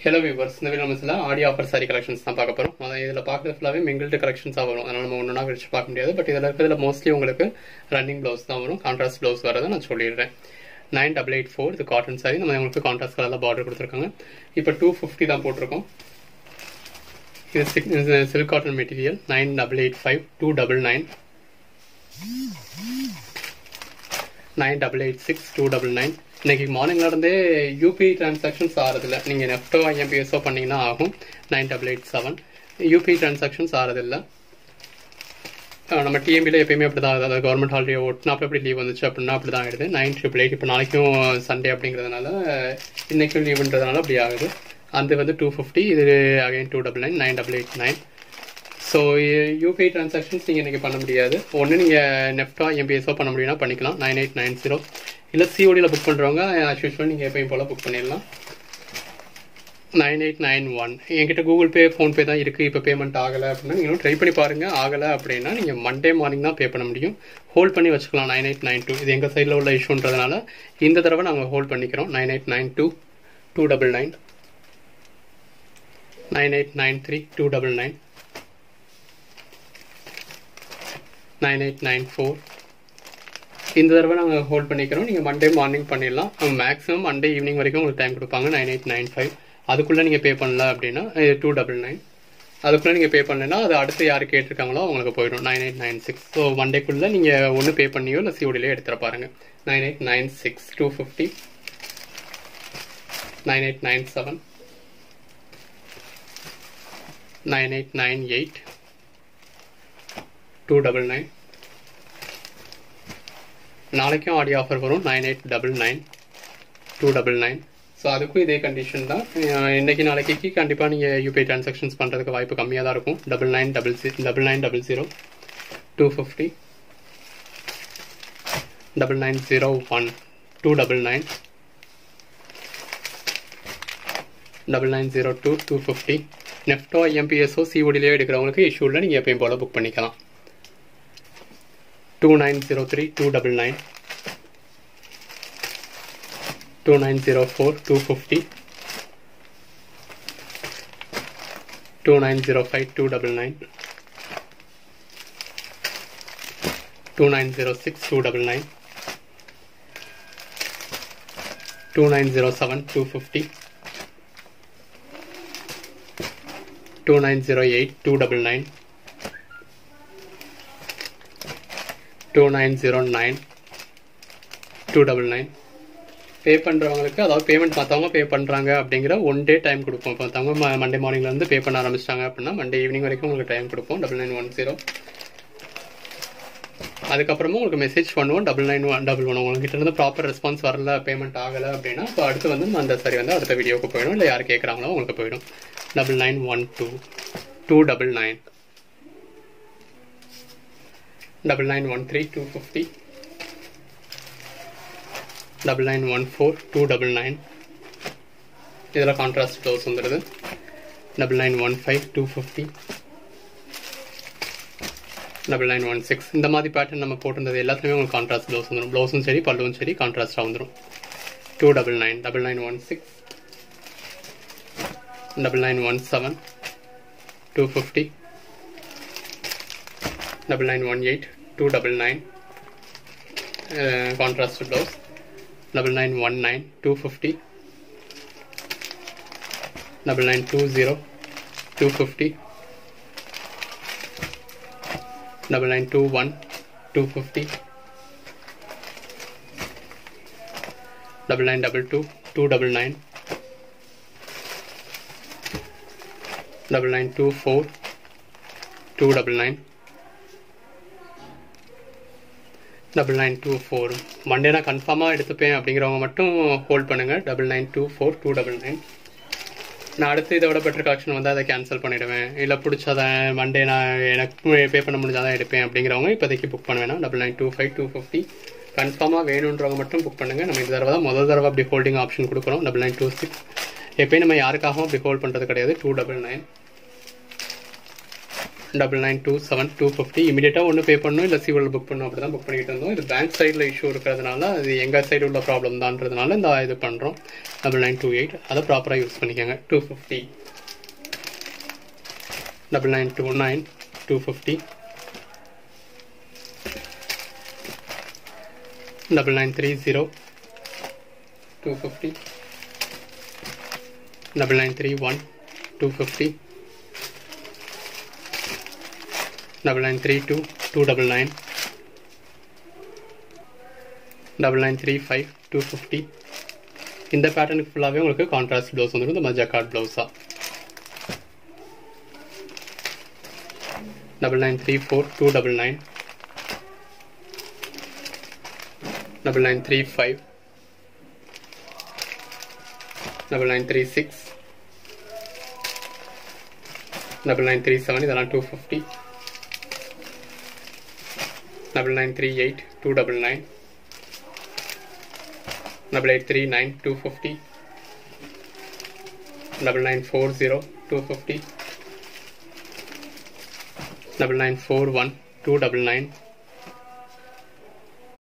hello viewers இந்த video நம்ம audio offer sari collections தான் பார்க்க போகிறோம் அதான் இதில் பார்க்குறது ஃபுல்லாகவே மிங்கிள்டு கலெக்ஷன்ஸாக வரும் அதனால் நம்ம ஒன்றுனா வச்சு பார்க்க முடியாது பட் இதில் இருக்கிறதுல மோஸ்ட்லி உங்களுக்கு ரன்னிங் ப்ளவுஸ் தான் வரும் கான்ட்ராஸ்ட் ப்ளவுஸ் வரதை நான் சொல்லிடுறேன் நைன் டபுள் எயிட் ஃபோர் இது காட்டன் சாரி நம்ம உங்களுக்கு கான்ட்ராஸ்ட் கலரில் பார்டர் கொடுத்துருக்காங்க இப்போ டூ ஃபிஃப்டி தான் போட்டிருக்கோம் இது சிக் silk cotton material nine double eight five two double nine nine double eight six two double nine இன்னைக்கு மார்னிங்ல இருந்தே யூபிஐ டிரான்சாக்ஷன்ஸ் ஆகிறதில்ல நீங்கள் நெஃப்டோ ஐஎம்பிஎஸ்ஓ பண்ணீங்கன்னா ஆகும் nine double eight seven UPI transactions ஆகிறதில்ல நம்ம டிஎம்பியில் எப்பயுமே அப்படி தான் அதாவது கவர்மெண்ட் ஹாலிடே ஒட்டினாப்ப எப்படி லீவ் வந்துச்சு அப்படின்னா அப்படி தான் ஆகிடுது நைன் ட்ரிபிள் எயிட் இப்போ நாளைக்கும் சண்டே அப்படிங்கிறதுனால இன்னைக்கும் லீவுன்றதுனால அப்படி ஆகுது அது வந்து டூ ஃபிஃப்டி இது again two double nine nine double eight nine so UPI transactions நீங்கள் இன்றைக்கி பண்ண முடியாது ஒன்று நீங்கள் நெஃப்டா எம்பிஎஸ்ஓ பண்ண முடியும்னா பண்ணிக்கலாம் நைன் எயிட் நைன் ஜீரோ இல்லை சிஓடியில் புக் பண்ணுறவங்க ஆஸ் யூஸ்வல் நீங்கள் எப்பயும் போல் புக் பண்ணிடலாம் நைன் எயிட் நைன் ஒன் என்கிட்ட கூகுள் பே ஃபோன்பே தான் இருக்குது இப்போ பேமெண்ட் ஆகலை அப்படின்னா நீங்களும் ட்ரை பண்ணி பாருங்கள் ஆகலை அப்படின்னா நீங்கள் மண்டே மார்னிங் தான் பே பண்ண முடியும் ஹோல்ட் பண்ணி வச்சுக்கலாம் நைன் எயிட் நைன் டூ இது எங்கள் சைடில் உள்ள இஷ்யூன்றதுனால இந்த தடவை நாங்கள் ஹோல்ட் பண்ணிக்கிறோம் nine eight nine two two double nine nine eight nine three two double nine nine eight nine four இந்த தடவை நாங்கள் ஹோல்ட் பண்ணிக்கிறோம் நீங்கள் மண்டே மார்னிங் பண்ணிடலாம் மேக்ஸிமம் மண்டே ஈவினிங் வரைக்கும் உங்களுக்கு டைம் கொடுப்பாங்க நைன் எயிட் நைன் ஃபைவ் அதுக்குள்ளே நீங்கள் பே பண்ணல அப்படின்னா டூ டபுள் நைன் அதுக்குள்ளே நீங்கள் பே பண்ணலைன்னா அது அடுத்து யார் கேட்டிருக்காங்களோ அவங்களுக்கு போயிடும் nine eight nine six so மண்டேக்குள்ளே நீங்கள் ஒன்று பே பண்ணியோ இல்லை சிஓடியிலே எடுத்துகிற பாருங்க nine eight nine six two fifty nine eight nine seven nine eight nine eight two double nine நாளைக்கும் ஆடியோ ஆஃபர் வரும் nine eight double nine two double nine so அதுக்கும் இதே கண்டிஷன் தான் இன்னைக்கு நாளைக்கு கண்டிப்பாக நீங்கள் யூபிஐ டிரான்சாக்ஷன்ஸ் பண்ணுறதுக்கு வாய்ப்பு கம்மியாக தான் இருக்கும் double nine double C double nine double zero two fifty double nine zero one two double nine double nine zero two two fifty நெஃப்டோ எம்பிஎஸ்ஓ சிஓடிலேயோ எடுக்கிறவங்களுக்கு இஷ்யூவில் நீங்கள் எப்பயும் போல் புக் பண்ணிக்கலாம் two nine zero three two double nine two nine zero four two fifty two nine zero five two double nine two nine zero six two double nine two nine zero seven two fifty two nine zero eight two double nine two nine zero nine two double nine pay பண்ணுறவங்களுக்கு அதாவது payment மற்றவங்க பே பண்ணுறாங்க அப்படிங்கிற one day time கொடுப்போம் இப்போ மற்றவங்க Monday மார்னிங்லேருந்து பே பண்ண ஆரம்பிச்சிட்டாங்க அப்படின்னா மண்டே ஈவினிங் வரைக்கும் உங்களுக்கு டைம் கொடுப்போம் டபுள் நைன் ஒன் ஜீரோ அதுக்கப்புறமா உங்களுக்கு மெசேஜ் பண்ணுவோம் double nine one double one உங்ககிட்ட இருந்து ப்ராப்பர் ரெஸ்பான்ஸ் வரல பேமெண்ட் ஆகலை அப்படின்னா இப்போ அடுத்து வந்து அந்த சரி வந்து அடுத்த வீடியோக்கு போயிடும் இல்லை யார் கேட்குறாங்களோ உங்களுக்கு போயிடும் double nine one two two double nine double nine one three two fifty double nine one four two double nine இதில் கான்ட்ராஸ்ட் ப்ளவுஸ் வந்துடுது double nine one five two fifty double nine one six இந்த மாதிரி pattern நம்ம போட்டிருந்தது எல்லாத்துலேயுமே உங்களுக்கு contrast blouse வந்துடும் ப்ளவுஸும் சரி பல்லுவும் சரி கான்ட்ராஸ்டாக வந்துடும் two double nine double nine one six double nine one seven two fifty double nine one eight two double nine uh, contrast blouse double nine one nine two fifty double nine two zero two fifty double nine two one two fifty double nine double two two double nine double nine two four two double nine double nine two four Monday நான் கன்ஃபார்மாக எடுத்துப்பேன் அப்படிங்கிறவங்க மட்டும் hold பண்ணுங்கள் double nine two four two double nine நான் அடுத்து இதை விட பெட்டர் கலெக்ஷன் வந்து அதை கேன்சல் பண்ணிவிடுவேன் இல்லை பிடிச்சாதான் மண்டே நான் எனக்கு பே பண்ண முடிஞ்சாதான் எடுப்பேன் அப்படிங்கிறவங்க இப்போதைக்கு புக் பண்ணுவேன்னா double nine two five two fifty கன்ஃபார்மாக வேணுன்றவங்க மட்டும் புக் பண்ணுங்கள் நம்ம இந்த தடவை தான் முதல் தடவை அப்படி ஹோல்டிங் ஆப்ஷன் கொடுக்குறோம் டபுள் நைன் டூ சிக்ஸ் எப்பயும் நம்ம யாருக்காகவும் அப்படி ஹோல்ட் பண்ணுறது கிடையாது two double nine double nine two seven two fifty இமீடியட்டாக ஒன்று பே பண்ணணும் இல்லை சிவில் புக் பண்ணணும் அப்படி தான் புக் பண்ணிட்டு இருந்தோம் இது பேங்க் சைடில் இஷ்யூ இருக்கிறதுனால அது எங்கள் சைடு உள்ள ப்ராப்ளம் தான்றதுனால இந்த இது பண்ணுறோம் டபுள் நைன் டூ எயிட் அதை ப்ராப்பராக யூஸ் பண்ணிக்கோங்க two fifty double nine two nine two fifty double nine three zero two fifty double nine three one two fifty double nine three two two double nine double nine three five two fifty இந்த பேட்டர்னுக்கு ஃபுல்லாகவே உங்களுக்கு contrast blouse வந்துடும் இந்த மாதிரி jacquard ப்ளவுஸாக double nine three four two double nine double nine three five double nine three six double nine three seven இதெல்லாம் two fifty double nine three eight two double nine double eight three nine two fifty double nine four zero two fifty double nine four one two double nine